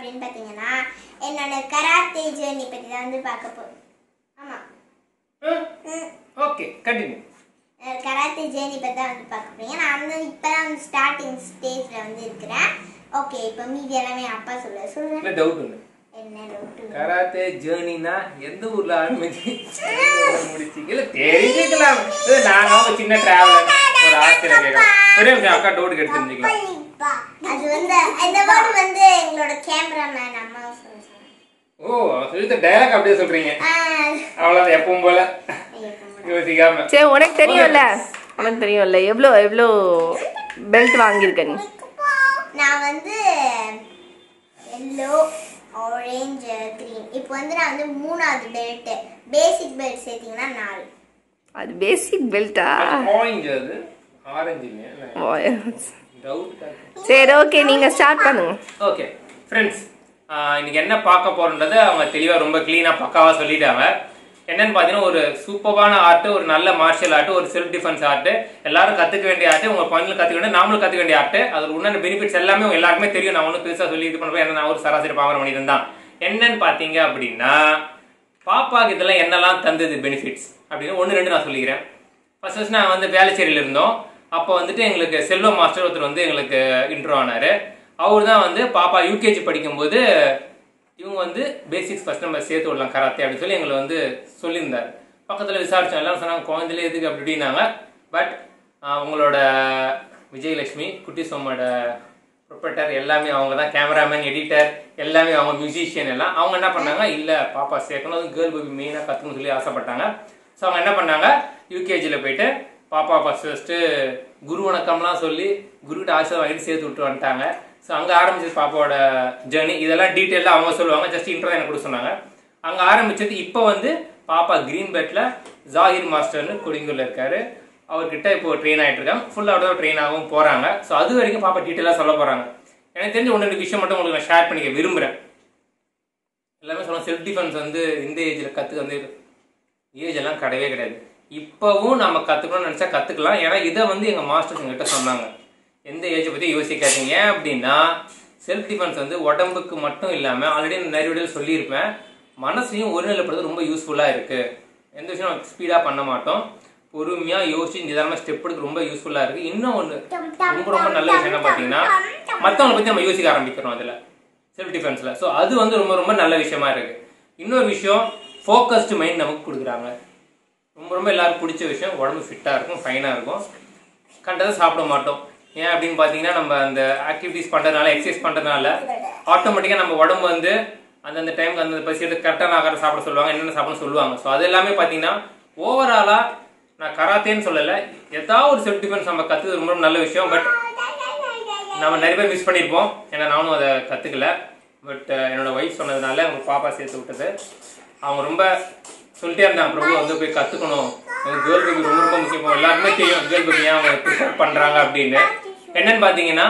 அப்படின்னு பார்த்தீங்கன்னா என்னோட கராத்தே ஜேர்னி பற்றி தான் வந்து பார்க்க போகிறோம் ஆமாம் ஓகே கண்டினியூ கராத்தே ஜேர்னி பற்றி தான் வந்து பார்க்க போறீங்க நான் வந்து இப்போ தான் வந்து ஸ்டார்டிங் ஸ்டேஜில் வந்து இருக்கிறேன் ஓகே இப்போ மீதி எல்லாமே அப்பா சொல்ல சொல்லுங்க இல்லை டவுட் ஒன்று என்ன டவுட்டு கராத்தே ஜேர்னினா எந்த ஊர்ல ஆரம்பிச்சு முடிச்சீங்க இல்ல தெரிஞ்சுக்கலாம் இது நாங்க ஒரு சின்ன டிராவலர் ஒரு ஆஸ்திரேலியா கேட்கலாம் ஒரே நிமிஷம் அக்கா டவுட் எடுத்து தெரிஞ்சுக்கலாம் அது வந்து இந்த வேர்டு வந்து எங்களோட கேமராமேன் அம்மா சொல்லுங்க ஓ சொல்லித்த டைலாக் அப்படியே சொல்றீங்க அவ்வளவுதான் எப்பவும் போல யோசிக்காம சரி உனக்கு தெரியும்ல உனக்கு தெரியும்ல எவ்வளோ எவ்வளோ பெல்ட் வாங்கியிருக்க நீ நான் வந்து எல்லோ ஆரஞ்சு க்ரீன் இப்போ வந்து நான் வந்து மூணாவது பெல்ட் பேசிக் பெல்ட் சேர்த்தீங்கன்னா நாலு அது பேசிக் பெல்ட்டா ஆரஞ்சு அது ஆரஞ்சு இல்லையா டவுட் சரி ஓகே நீங்கள் ஸ்டார்ட் பண்ணுங்க ஓகே ஃப்ரெண்ட்ஸ் இன்னைக்கு என்ன பார்க்க போறோன்றதை அவங்க தெளிவாக ரொம்ப க்ளீனாக பக்காவாக சொல்லிட்டாங்க என்னன்னு பார்த்தீங்கன்னா ஒரு சூப்பரான ஆர்ட் ஒரு நல்ல மார்ஷியல் ஆர்ட் ஒரு செல்ஃப் டிஃபென்ஸ் ஆர்ட் எல்லாரும் கற்றுக்க வேண்டிய ஆர்ட் உங்க குழந்தைங்க கற்றுக்க வேண்டிய நாமளும் கற்றுக்க வேண்டிய ஆர்ட் அது உண்டான பெனிஃபிட்ஸ் எல்லாமே உங்க எல்லாருக்குமே தெரியும் நான் ஒன்றும் பெருசாக சொல்லி இது பண்ணுறேன் ஏன்னா நான் ஒரு சராசரி பாக்குற மனிதன் தான் என்னன்னு பார்த்தீங்க அப்படின்னா பாப்பாக்கு இதெல்லாம் என்னெல்லாம் தந்தது பெனிஃபிட்ஸ் அப்படின்னு ஒன்று ரெண்டு நான் சொல்லிக்கிறேன் ஃபர்ஸ்ட் ஃபர்ஸ்ட் நான் வந்து வேலைச்சேரியில் இருந்தோம் அப்போ வந்துட்டு எங்களுக்கு செல்வம் மாஸ்டர் ஒருத்தர் வந்து எங்களுக்கு இன்ட்ரோ ஆனார் அவர் தான் வந்து பாப்பா யூகேஜி படிக்கும்போது இவங்க வந்து பேசிக்ஸ் ஃபர்ஸ்ட் நம்ம சேர்த்து விடலாம் கராத்தே அப்படின்னு சொல்லி எங்களை வந்து சொல்லியிருந்தார் பக்கத்தில் விசாரிச்சோம் எல்லாரும் சொன்னாங்க குழந்தையில எதுக்கு அப்படி இப்படின்னாங்க பட் உங்களோட விஜயலட்சுமி குட்டி சோமோட ப்ரொப்பரேட்டர் எல்லாமே அவங்க தான் கேமராமேன் எடிட்டர் எல்லாமே அவங்க மியூசிஷியன் எல்லாம் அவங்க என்ன பண்ணாங்க இல்லை பாப்பா சேர்க்கணும் அது கேர்ள் பேபி மெயினாக கற்றுக்கணும்னு சொல்லி ஆசைப்பட்டாங்க ஸோ அவங்க என்ன பண்ணாங்க யூகேஜியில் போயிட்டு பாப்பா ஃபர்ஸ்ட் ஃபஸ்ட்டு குரு வணக்கம்லாம் சொல்லி குருக்கிட்ட ஆசை வாங்கிட்டு சேர்த்து விட்டு வந்துட்டாங்க ஸோ அங்கே ஆரம்பிச்சது பாப்பாவோட ஜேர்னி இதெல்லாம் டீட்டெயிலாக அவங்க சொல்லுவாங்க ஜஸ்ட் இன்ட்ரோ எனக்கு கூட சொன்னாங்க அங்கே ஆரம்பிச்சது இப்போ வந்து பாப்பா கிரீன் பெட்டில் ஜாகிர் மாஸ்டர்னு கொடிங்கூரில் இருக்காரு அவர்கிட்ட இப்போ ட்ரெயின் ஆகிட்டு இருக்காங்க ஃபுல்லாக தான் ட்ரெயின் ஆகவும் போகிறாங்க ஸோ அது வரைக்கும் பாப்பா டீட்டெயிலாக சொல்ல போகிறாங்க எனக்கு தெரிஞ்ச ஒன்று ரெண்டு விஷயம் மட்டும் உங்களுக்கு நான் ஷேர் பண்ணிக்க விரும்புகிறேன் எல்லாமே சொல்லுவாங்க செல்ஃப் டிஃபென்ஸ் வந்து இந்த ஏஜில் கற்றுக்க வந்து ஏஜ் எல்லாம் கிடையவே கிடையாது இப்போவும் நம்ம கற்றுக்கணும்னு நினச்சா கற்றுக்கலாம் ஏன்னா இதை வந்து எங்கள் மாஸ்டர்ஸ் எங்கிட்ட சொன்னாங்க எந்த ஏஜை பற்றி யோசிக்காதீங்க ஏன் அப்படின்னா செல்ஃப் டிஃபென்ஸ் வந்து உடம்புக்கு மட்டும் இல்லாமல் ஆல்ரெடி நிறைய வீடியோ சொல்லியிருப்பேன் மனசையும் ஒருநிலைப்படுறது ரொம்ப யூஸ்ஃபுல்லாக இருக்குது எந்த விஷயம் நம்ம ஸ்பீடாக பண்ண மாட்டோம் பொறுமையாக யோசிச்சு நிதானமாக ஸ்டெப் எடுக்க ரொம்ப யூஸ்ஃபுல்லாக இருக்குது இன்னும் ஒன்று ரொம்ப ரொம்ப நல்ல விஷயம் என்ன பார்த்தீங்கன்னா மற்றவங்களை பற்றி நம்ம யோசிக்க ஆரம்பிக்கிறோம் அதில் செல்ஃப் டிஃபென்ஸில் ஸோ அது வந்து ரொம்ப ரொம்ப நல்ல விஷயமா இருக்குது இன்னொரு விஷயம் ஃபோக்கஸ்டு மைண்ட் நமக்கு கொடுக்குறாங்க ரொம்ப ரொம்ப எல்லாருக்கும் பிடிச்ச விஷயம் உடம்பு ஃபிட்டாக இருக்கும் ஃபைனாக இருக்கும் கண்டதை சாப்பிட மாட்டோம் ஏன் அப்படின்னு பார்த்தீங்கன்னா நம்ம அந்த ஆக்டிவிட்டிஸ் பண்ணுறதுனால எக்ஸசைஸ் பண்ணுறதுனால ஆட்டோமேட்டிக்காக நம்ம உடம்பு வந்து அந்தந்த டைமுக்கு அந்த பசி எடுத்து கரெக்டான ஆகாரம் சாப்பிட சொல்லுவாங்க என்னென்ன சாப்பிட சொல்லுவாங்க ஸோ அது எல்லாமே பார்த்தீங்கன்னா ஓவராலாக நான் கராத்தேன்னு சொல்லலை ஏதாவது ஒரு செல்ஃப் டிஃபென்ஸ் நம்ம கற்றுது ரொம்ப ரொம்ப நல்ல விஷயம் பட் நம்ம நிறைய பேர் மிஸ் பண்ணியிருப்போம் ஏன்னா நானும் அதை கற்றுக்கல பட் என்னோட ஒய்ஃப் சொன்னதுனால அவங்க பாப்பா சேர்த்து விட்டது அவங்க ரொம்ப சொல்லிட்டே இருந்தாங்க பிரபு வந்து போய் கற்றுக்கணும் கேர்ள் பேபி ரொம்ப ரொம்ப முக்கியம் இப்போ எல்லாருமே தெரியும் கேர்ள் பேபி ஏன் அவங்க ப்ரிஃபர் பண்ணுறாங்க அப்படின்னு என்னன்னு பார்த்தீங்கன்னா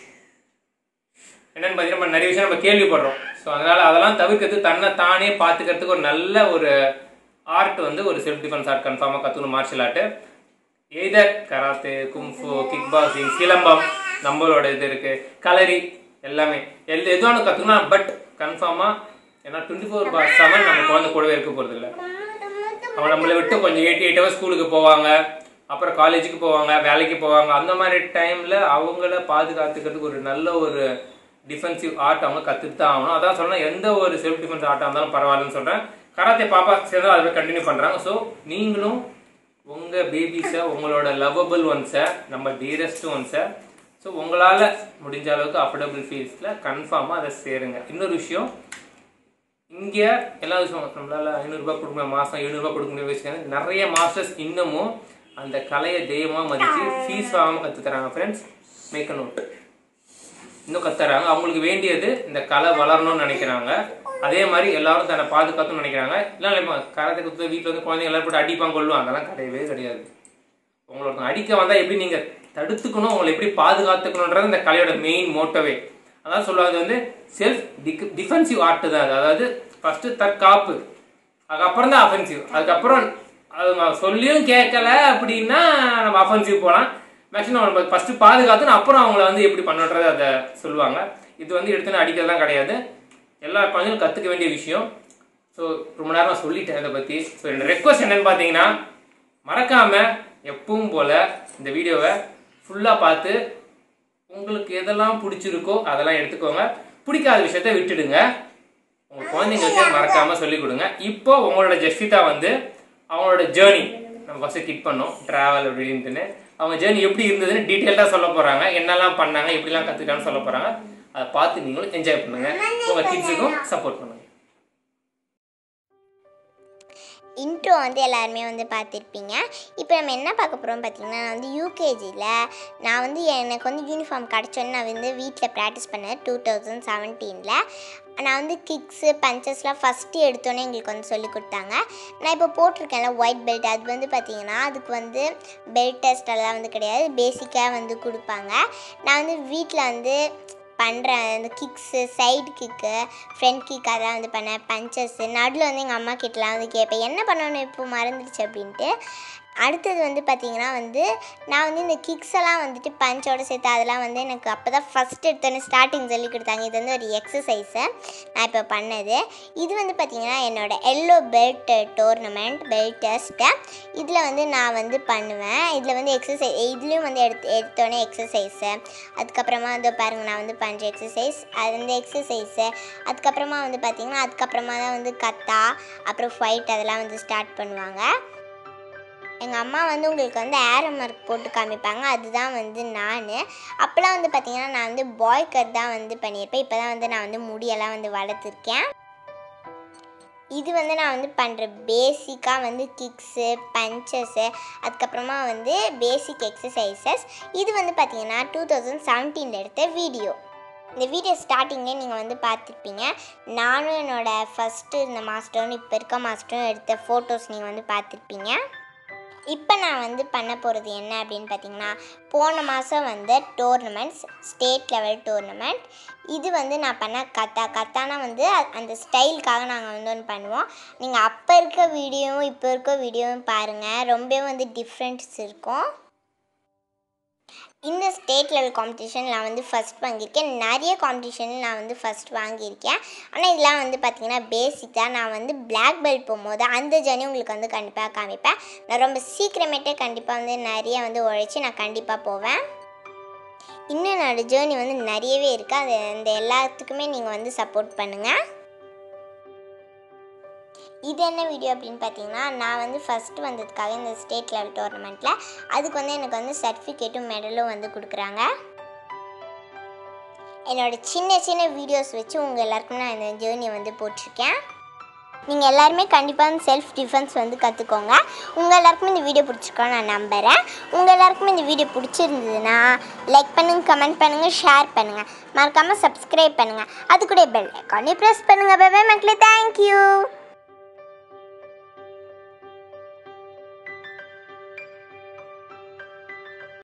என்னன்னு பார்த்தீங்கன்னா நம்ம நிறைய விஷயம் நம்ம கேள்விப்படுறோம் ஸோ அதனால அதெல்லாம் தவிர்க்கிறது தன்னை தானே பார்த்துக்கிறதுக்கு ஒரு நல்ல ஒரு ஆர்ட் வந்து ஒரு செல்ஃப் டிஃபென்ஸ் ஆர்ட் கன்ஃபார்மாக கற்றுக்கணும் martial art either karate kung fu kick boxing silambam நம்மளோட இது இருக்கு கலரி எல்லாமே எல் எதுவானு கற்றுக்கணும் பட் கன்ஃபார்மாக ஏன்னா டுவெண்ட்டி ஃபோர் பார் செவன் நம்ம குழந்தை கூடவே இருக்க போகிறது இல்லை அவங்க நம்மளை விட்டு கொஞ்சம் எயிட் எயிட் ஹவர்ஸ் ஸ்கூலுக்கு போவாங்க அப்புறம் காலேஜுக்கு போவாங்க வேலைக்கு போவாங்க அந்த மாதிரி டைமில் அவங்கள பாதுகாத்துக்கிறதுக்கு ஒரு நல்ல ஒரு டிஃபென்சிவ் ஆர்ட் அவங்க கற்றுட்டு தான் ஆகணும் அதான் சொன்னேன் எந்த ஒரு செல்ஃப் டிஃபென்ஸ் ஆர்ட்டாக இருந்தாலும் பரவாயில்லன்னு சொல்கிறேன் கராத்தே பாப்பா சேர்ந்து அதை கண்டினியூ பண்ணுறாங்க ஸோ நீங்களும் உங்கள் பேபிஸை உங்களோட லவ்வபிள் ஒன்ஸை நம்ம டியரஸ்ட் ஒன்ஸை ஸோ உங்களால் முடிஞ்ச அளவுக்கு அஃபோர்டபுள் ஃபீஸில் கன்ஃபார்மாக அதை சேருங்க இன்னொரு விஷயம் இங்கே எல்லா விஷயம் நம்மளால ஐநூறுரூபா கொடுக்க முடியும் மாதம் எழுநூறுபா கொடுக்க முடியும் வச்சுக்காங்க நிறைய மாஸ்டர்ஸ் இன்னமும் அந்த கலையை தெய்வமாக மதித்து ஃபீஸ் வாங்காமல் கற்று தராங்க ஃப்ரெண்ட்ஸ் மேக் நோட் இன்னும் கத்துறாங்க அவங்களுக்கு வேண்டியது இந்த கலை வளரணும்னு நினைக்கிறாங்க அதே மாதிரி எல்லாரும் தன்னை பாதுகாத்துன்னு நினைக்கிறாங்க இல்லை இல்லை கரத்தை குத்து வீட்டில் வந்து குழந்தைங்க எல்லாரும் போட்டு அடிப்பாங்க கொள்ளுவாங்க அதெல்லாம் கிடையவே கிடையாது உங்களை ஒருத்தங்க அடிக்க வந்தால் எப்படி நீங்கள் தடுத்துக்கணும் உங்களை எப்படி பாதுகாத்துக்கணுன்றது இந்த கலையோட மெயின் மோட்டோவே அதான் சொல்லுவாங்க வந்து செல்ஃப் டிஃபென்சிவ் ஆர்ட் தான் அது அதாவது ஃபர்ஸ்ட் தற்காப்பு அதுக்கப்புறம் தான் அஃபென்சிவ் அதுக்கப்புறம் அது நான் சொல்லியும் கேட்கல அப்படின்னா நம்ம அஃபென்சிவ் போகலாம் மேக்ஸிமம் நம்ம ஃபர்ஸ்ட் பாதுகாத்து அப்புறம் அவங்கள வந்து எப்படி பண்ணுன்றது அதை சொல்லுவாங்க இது வந்து எடுத்துன்னு அடிக்கிறதுலாம் கிடையாது எல்லா குழந்தைகளும் கற்றுக்க வேண்டிய விஷயம் ஸோ ரொம்ப நேரம் நான் சொல்லிட்டேன் இதை பற்றி ஸோ என்னோட ரெக்வஸ்ட் என்னன்னு பார்த்தீங்கன்னா மறக்காமல் எப்பவும் போல் இந்த வீடியோவை ஃபுல்லாக பார்த்து உங்களுக்கு எதெல்லாம் பிடிச்சிருக்கோ அதெல்லாம் எடுத்துக்கோங்க பிடிக்காத விஷயத்த விட்டுடுங்க உங்க குழந்தைங்களுக்கு மறக்காம சொல்லிக் கொடுங்க இப்போ உங்களோட ஜெஸ்டிதா வந்து அவங்களோட ஜேர்னி நம்ம ஃபர்ஸ்ட் கிட் பண்ணோம் டிராவல் அப்படின்ட்டுன்னு அவங்க ஜேர்னி எப்படி இருந்ததுன்னு டீட்டெயில்டாக சொல்ல போறாங்க என்னெல்லாம் பண்ணாங்க எப்படிலாம் கத்துக்கிட்டான்னு சொல்ல போறாங்க அதை பார்த்து நீங்களும் என்ஜாய் பண்ணுங்க உங்க கிட்ஸுக்கும் சப்போர்ட் பண்ணுங்க இன்ட்ரோ வந்து எல்லாருமே வந்து பார்த்துருப்பீங்க இப்போ நம்ம என்ன பார்க்க போகிறோம் பார்த்தீங்கன்னா நான் வந்து யூகேஜியில் நான் வந்து எனக்கு வந்து யூனிஃபார்ம் கிடச்சோன்னு நான் வந்து வீட்டில் ப்ராக்டிஸ் பண்ணேன் டூ தௌசண்ட் செவன்டீனில் நான் வந்து கிக்ஸு பஞ்சஸ்லாம் ஃபஸ்ட்டு எடுத்தோன்னே எங்களுக்கு வந்து சொல்லி கொடுத்தாங்க நான் இப்போ போட்டிருக்கேன்ல ஒயிட் பெல்ட் அது வந்து பார்த்தீங்கன்னா அதுக்கு வந்து பெல்ட் டெஸ்ட் எல்லாம் வந்து கிடையாது பேசிக்காக வந்து கொடுப்பாங்க நான் வந்து வீட்டில் வந்து பண்ணுறேன் அந்த kicks side kick front kick அதெல்லாம் வந்து பண்ணேன் பஞ்சஸ்ஸு நடுவில் வந்து எங்கள் அம்மா கிட்டலாம் வந்து கேட்பேன் என்ன பண்ணணும் இப்போ மறந்துடுச்சு அப்படின்ட்டு அடுத்தது வந்து பார்த்திங்கன்னா வந்து நான் வந்து இந்த கிக்ஸ் எல்லாம் வந்துட்டு பஞ்சோட சேர்த்து அதெல்லாம் வந்து எனக்கு அப்போ தான் ஃபஸ்ட் எடுத்தோன்னே ஸ்டார்டிங் சொல்லி கொடுத்தாங்க இது வந்து ஒரு எக்ஸசைஸு நான் இப்போ பண்ணது இது வந்து பார்த்திங்கன்னா என்னோட yellow belt tournament belt test இதில் வந்து நான் வந்து பண்ணுவேன் இதில் வந்து எக்ஸசைஸ் இதுலேயும் வந்து எடுத்து எடுத்தோடனே எக்ஸசைஸு அதுக்கப்புறமா வந்து பாருங்கள் நான் வந்து பண்ணுற எக்ஸசைஸ் அது வந்து எக்ஸசைஸு அதுக்கப்புறமா வந்து பார்த்திங்கன்னா அதுக்கப்புறமா தான் வந்து கத்தா அப்புறம் ஃபைட் அதெல்லாம் வந்து ஸ்டார்ட் பண்ணுவாங்க எங்கள் அம்மா வந்து உங்களுக்கு வந்து ஏரோ மார்க் போட்டு காமிப்பாங்க அதுதான் வந்து நான் அப்போலாம் வந்து பார்த்திங்கன்னா நான் வந்து பாய் கட் தான் வந்து பண்ணியிருப்பேன் இப்போ தான் வந்து நான் வந்து முடியெல்லாம் வந்து வளர்த்துருக்கேன் இது வந்து நான் வந்து பண்ணுற பேசிக்காக வந்து கிக்ஸு பஞ்சஸ்ஸு அதுக்கப்புறமா வந்து பேசிக் எக்ஸசைசஸ் இது வந்து பார்த்திங்கன்னா டூ தௌசண்ட் செவன்டீனில் எடுத்த வீடியோ இந்த வீடியோ ஸ்டார்டிங்லேயே நீங்கள் வந்து பார்த்துருப்பீங்க நானும் என்னோடய ஃபஸ்ட்டு இருந்த மாஸ்டரும் இப்போ இருக்க மாஸ்டரும் எடுத்த ஃபோட்டோஸ் நீங்கள் வந்து பார்த்துருப்பீங்க இப்போ நான் வந்து பண்ண போகிறது என்ன அப்படின்னு பார்த்தீங்கன்னா போன மாதம் வந்து டோர்னமெண்ட்ஸ் ஸ்டேட் லெவல் டோர்னமெண்ட் இது வந்து நான் பண்ண கத்தா கத்தானா வந்து அ- அந்த ஸ்டைலுக்காக நாங்கள் வந்து ஒன்று பண்ணுவோம் நீங்கள் அப்போ இருக்க வீடியோவும் இப்போ இருக்க வீடியோவும் பாருங்கள் ரொம்பவே வந்து டிஃப்ரெண்ட்ஸ் இருக்கும் இந்த ஸ்டேட் லெவல் காம்படிஷன் நான் வந்து ஃபஸ்ட் வாங்கியிருக்கேன் நிறைய காம்படிஷன் நான் வந்து ஃபஸ்ட் வாங்கியிருக்கேன் ஆனால் இதெல்லாம் வந்து பார்த்திங்கன்னா பேசிக் தான் நான் வந்து பிளாக் பெல்ட் போகும்போது அந்த ஜர்னி உங்களுக்கு வந்து கண்டிப்பாக காமிப்பேன் நான் ரொம்ப சீக்கிரமேட்டே கண்டிப்பாக வந்து நிறைய வந்து உழைச்சி நான் கண்டிப்பாக போவேன் இன்னும் என்னோட ஜேர்னி வந்து நிறையவே இருக்குது அது அந்த எல்லாத்துக்குமே நீங்கள் வந்து சப்போர்ட் பண்ணுங்கள் இது என்ன வீடியோ அப்படின்னு பார்த்தீங்கன்னா நான் வந்து ஃபஸ்ட்டு வந்ததுக்காக இந்த ஸ்டேட் லெவல் டோர்னமெண்ட்டில் அதுக்கு வந்து எனக்கு வந்து சர்டிஃபிகேட்டும் மெடலும் வந்து கொடுக்குறாங்க என்னோட சின்ன சின்ன வீடியோஸ் வச்சு உங்கள் எல்லாருக்கும் நான் இந்த ஜேர்னியை வந்து போட்டிருக்கேன் நீங்கள் எல்லாருமே கண்டிப்பாக வந்து செல்ஃப் டிஃபென்ஸ் வந்து கற்றுக்கோங்க உங்கள் எல்லாருக்குமே இந்த வீடியோ பிடிச்சிருக்கோன்னு நான் நம்புகிறேன் உங்கள் எல்லாருக்குமே இந்த வீடியோ பிடிச்சிருந்ததுன்னா லைக் பண்ணுங்கள் கமெண்ட் பண்ணுங்கள் ஷேர் பண்ணுங்கள் மறக்காமல் சப்ஸ்கிரைப் பண்ணுங்கள் அது கூட பெல் ஐக்கானே ப்ரெஸ் பண்ணுங்கள் பை மக்களே தேங்க்யூ